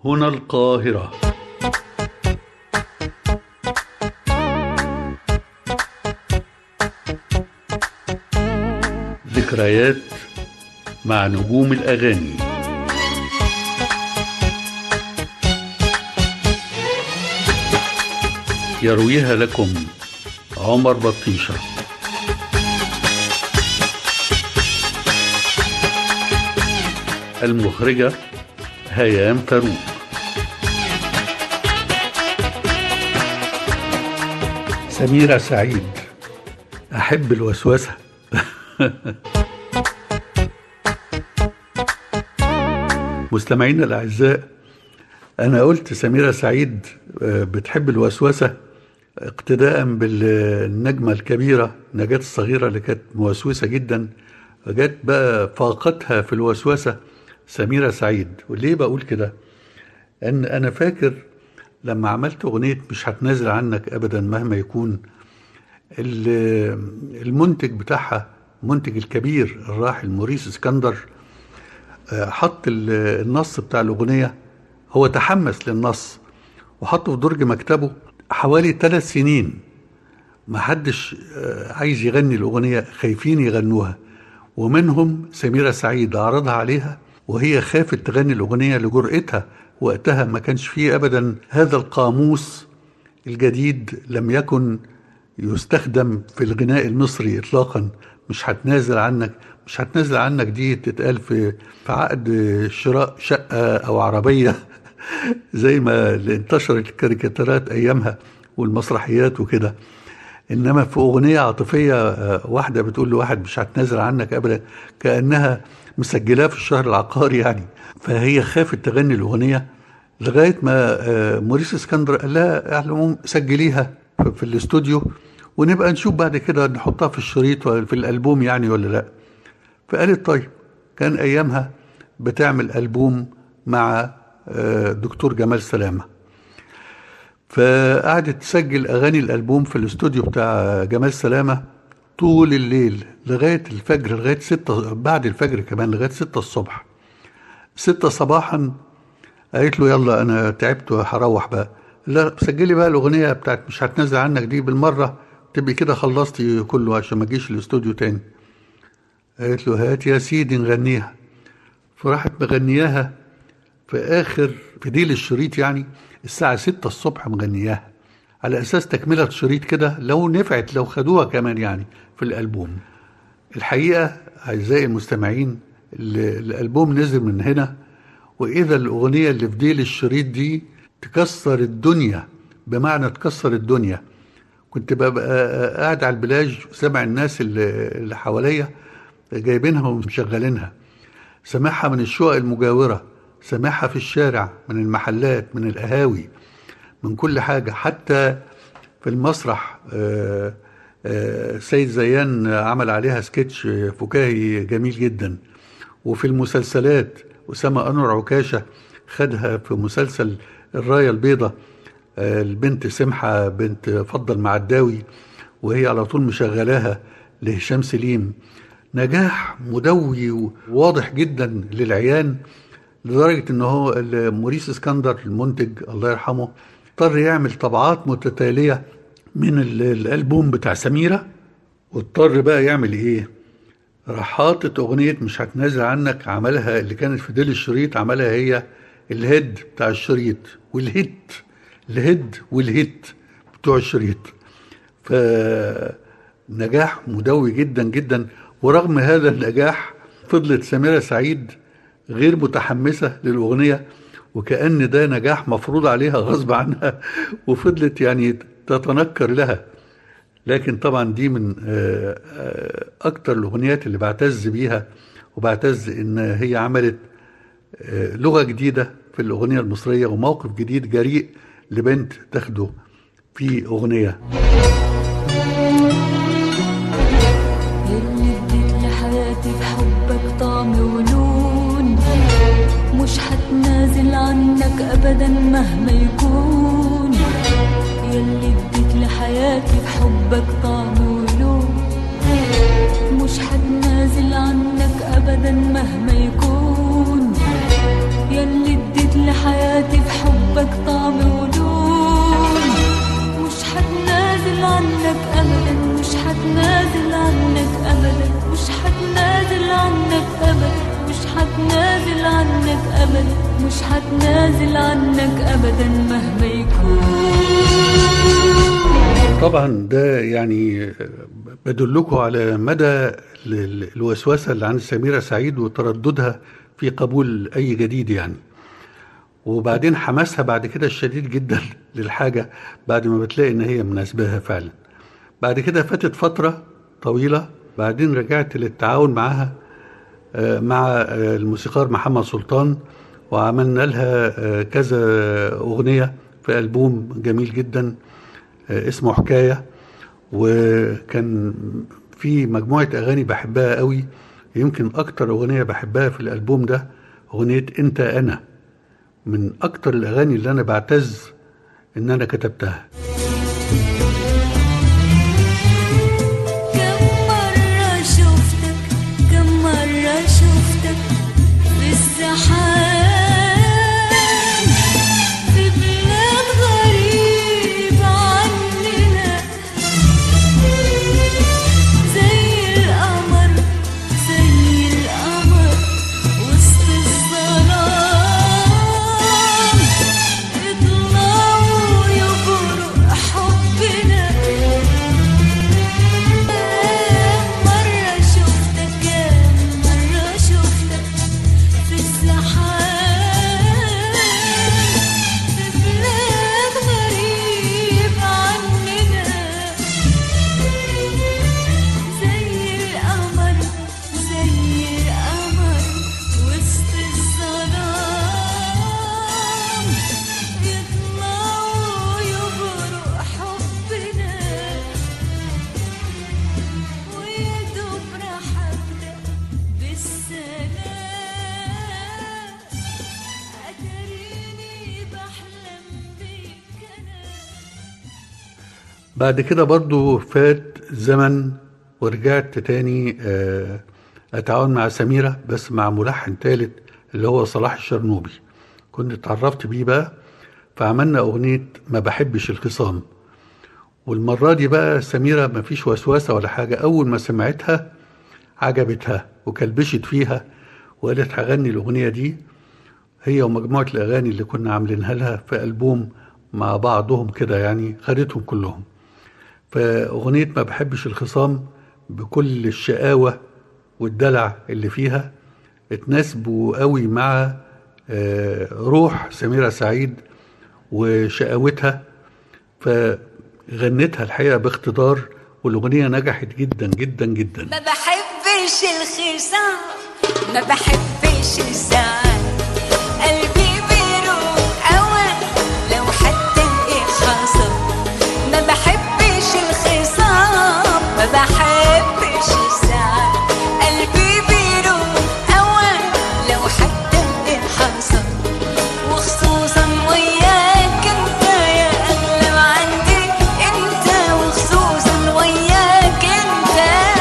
هنا القاهرة ذكريات مع نجوم الأغاني يرويها لكم عمر بطيشه المخرجة هيام فاروق سميرة سعيد أحب الوسوسة مستمعينا الأعزاء أنا قلت سميرة سعيد بتحب الوسوسة اقتداء بالنجمة الكبيرة نجاة الصغيرة اللي كانت موسوسة جدا جت بقى فاقتها في الوسوسة سميرة سعيد وليه بقول كده ان انا فاكر لما عملت اغنية مش هتنازل عنك ابدا مهما يكون المنتج بتاعها المنتج الكبير الراحل موريس اسكندر حط النص بتاع الاغنية هو تحمس للنص وحطه في درج مكتبه حوالي ثلاث سنين ما حدش عايز يغني الأغنية خايفين يغنوها ومنهم سميرة سعيد عرضها عليها وهي خافت تغني الأغنية لجرأتها وقتها ما كانش فيه أبدا هذا القاموس الجديد لم يكن يستخدم في الغناء المصري إطلاقا مش هتنازل عنك مش هتنازل عنك دي تتقال في في عقد شراء شقة أو عربية زي ما اللي انتشرت الكاريكاتيرات أيامها والمسرحيات وكده انما في اغنيه عاطفيه واحده بتقول لواحد مش هتنازل عنك ابدا كانها مسجلاه في الشهر العقاري يعني فهي خافت تغني الاغنيه لغايه ما موريس اسكندر قال لها اعلموا سجليها في الاستوديو ونبقى نشوف بعد كده نحطها في الشريط في الالبوم يعني ولا لا فقالت طيب كان ايامها بتعمل البوم مع دكتور جمال سلامه فقعدت تسجل اغاني الالبوم في الاستوديو بتاع جمال سلامه طول الليل لغايه الفجر لغايه ستة بعد الفجر كمان لغايه ستة الصبح ستة صباحا قالت له يلا انا تعبت وهروح بقى لا سجلي بقى الاغنيه بتاعت مش هتنزل عنك دي بالمره تبقي كده خلصتي كله عشان ما تجيش الاستوديو تاني قالت له هات يا سيدي نغنيها فراحت مغنياها في اخر في ديل الشريط يعني الساعة ستة الصبح مغنياها على أساس تكملة شريط كده لو نفعت لو خدوها كمان يعني في الألبوم الحقيقة أعزائي المستمعين الألبوم نزل من هنا وإذا الأغنية اللي في ديل الشريط دي تكسر الدنيا بمعنى تكسر الدنيا كنت ببقى قاعد على البلاج سامع الناس اللي حواليا جايبينها ومشغلينها سامعها من الشقق المجاوره سامعها في الشارع من المحلات من القهاوي من كل حاجة حتى في المسرح آآ آآ سيد زيان عمل عليها سكتش فكاهي جميل جدا وفي المسلسلات أسامة أنور عكاشة خدها في مسلسل الراية البيضة البنت سمحة بنت فضل معداوي وهي على طول مشغلاها لهشام سليم نجاح مدوي وواضح جدا للعيان لدرجة ان هو موريس اسكندر المنتج الله يرحمه اضطر يعمل طبعات متتالية من الالبوم بتاع سميرة واضطر بقى يعمل ايه راح حاطط اغنية مش هتنازل عنك عملها اللي كانت في ديل الشريط عملها هي الهيد بتاع الشريط والهيت الهيد والهيت بتوع الشريط فنجاح مدوي جدا جدا ورغم هذا النجاح فضلت سميرة سعيد غير متحمسة للأغنية وكأن ده نجاح مفروض عليها غصب عنها وفضلت يعني تتنكر لها لكن طبعا دي من أكتر الأغنيات اللي بعتز بيها وبعتز إن هي عملت لغة جديدة في الأغنية المصرية وموقف جديد جريء لبنت تاخده في أغنية يلي اديت لحياتي بحبك طعم ولون مش هتنازل عنك ابدا مهما يكون يلي اديت لحياتي بحبك طعم ولون مش هتنازل عنك ابدا مهما يكون يلي اديت لحياتي عنك أبدا مش هتنازل عنك أبدا مهما يكون طبعا ده يعني بدلكم على مدى ال- ال- الوسوسة اللي عند سميرة سعيد وترددها في قبول أي جديد يعني وبعدين حماسها بعد كده الشديد جدا للحاجة بعد ما بتلاقي إن هي مناسباها فعلا بعد كده فاتت فترة طويلة بعدين رجعت للتعاون معاها آه، مع آه، الموسيقار محمد سلطان وعملنا لها آه، كذا أغنية في ألبوم جميل جدا آه، اسمه حكاية وكان في مجموعة أغاني بحبها قوي يمكن أكتر أغنية بحبها في الألبوم ده أغنية أنت أنا من أكتر الأغاني اللي أنا بعتز إن أنا كتبتها كم مرة شفتك كم مرة شفتك في الزحام في بلاد غريب عننا زي القمر زي القمر وسط الظلام يطلعوا يبرق حبنا مرة شفتك كام مرة شفتك في الزحام في بلاد غريب عننا زي القمر زي القمر وسط الظلام يطلعوا يبرق حبنا ويدوب راح ابدا بالسلام اتريني بحلم بيك انا بعد كده برضو فات زمن ورجعت تاني آه، أتعاون مع سميرة بس مع ملحن تالت اللي هو صلاح الشرنوبي كنت اتعرفت بيه بقى فعملنا أغنية ما بحبش الخصام والمرة دي بقى سميرة ما فيش وسوسة ولا حاجة أول ما سمعتها عجبتها وكلبشت فيها وقالت هغني الأغنية دي هي ومجموعة الأغاني اللي كنا عاملينها لها في ألبوم مع بعضهم كده يعني خدتهم كلهم فأغنية ما بحبش الخصام بكل الشقاوة والدلع اللي فيها اتناسبوا قوي مع آه، روح سميرة سعيد وشقاوتها فغنتها الحقيقة باقتدار والأغنية نجحت جدا جدا جدا ما بحبش الخصام ما بحبش الزعل قلبي بيروح أوان لو حتى إيه حصل ما بحبش الخصام ما بحبش الزعل قلبي بيروح أوان لو حتى إيه حصل وخصوصا وياك انت يا اغلى ما عندي انت وخصوصا وياك انت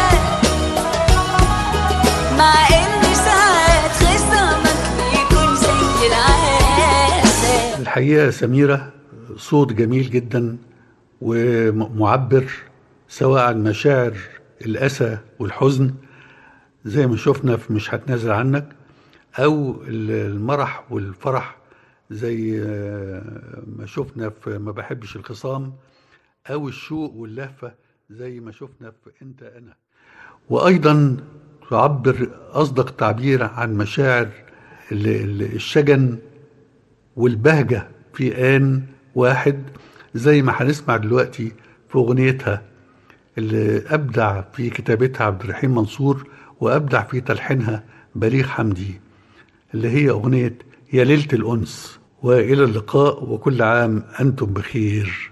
مع ان ساعات خصامك بيكون زي العسل الحقيقة سميرة صوت جميل جدا ومعبر سواء عن مشاعر الأسى والحزن زي ما شفنا في مش هتنازل عنك أو المرح والفرح زي آه، ما شفنا في ما بحبش الخصام أو الشوق واللهفة زي ما شفنا في أنت أنا وأيضا تعبر أصدق تعبير عن مشاعر ال- ال- الشجن والبهجة في آن واحد زي ما هنسمع دلوقتي في أغنيتها اللي أبدع في كتابتها عبد الرحيم منصور وأبدع في تلحينها بليغ حمدي اللي هي أغنية يا ليلة الأنس وإلى اللقاء وكل عام أنتم بخير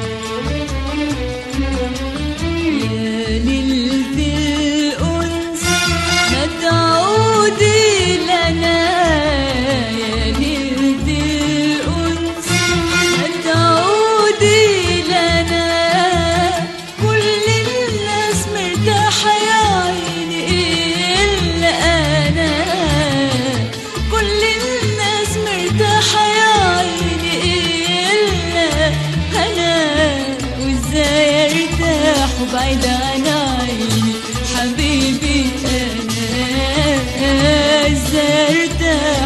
يا ليلة الأنس ما تعودي لنا يا ليلة الأنس ما تعودي لنا كل الناس مرتاحة يا عيني إلا أنا كل الناس مرتاحة يا عيني إلا أنا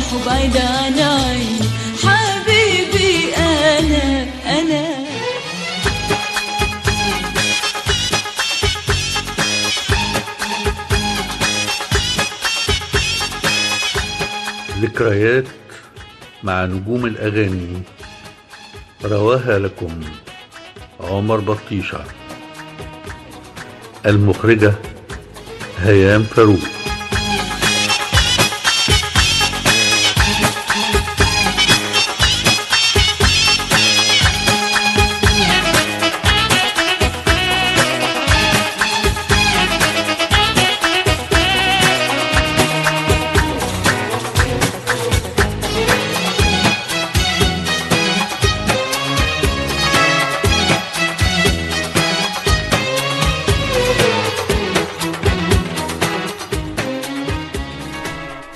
وبعيد عن عيني حبيبي أنا أنا ذكريات مع نجوم الأغاني رواها لكم عمر بطيشة المخرجة هيام فاروق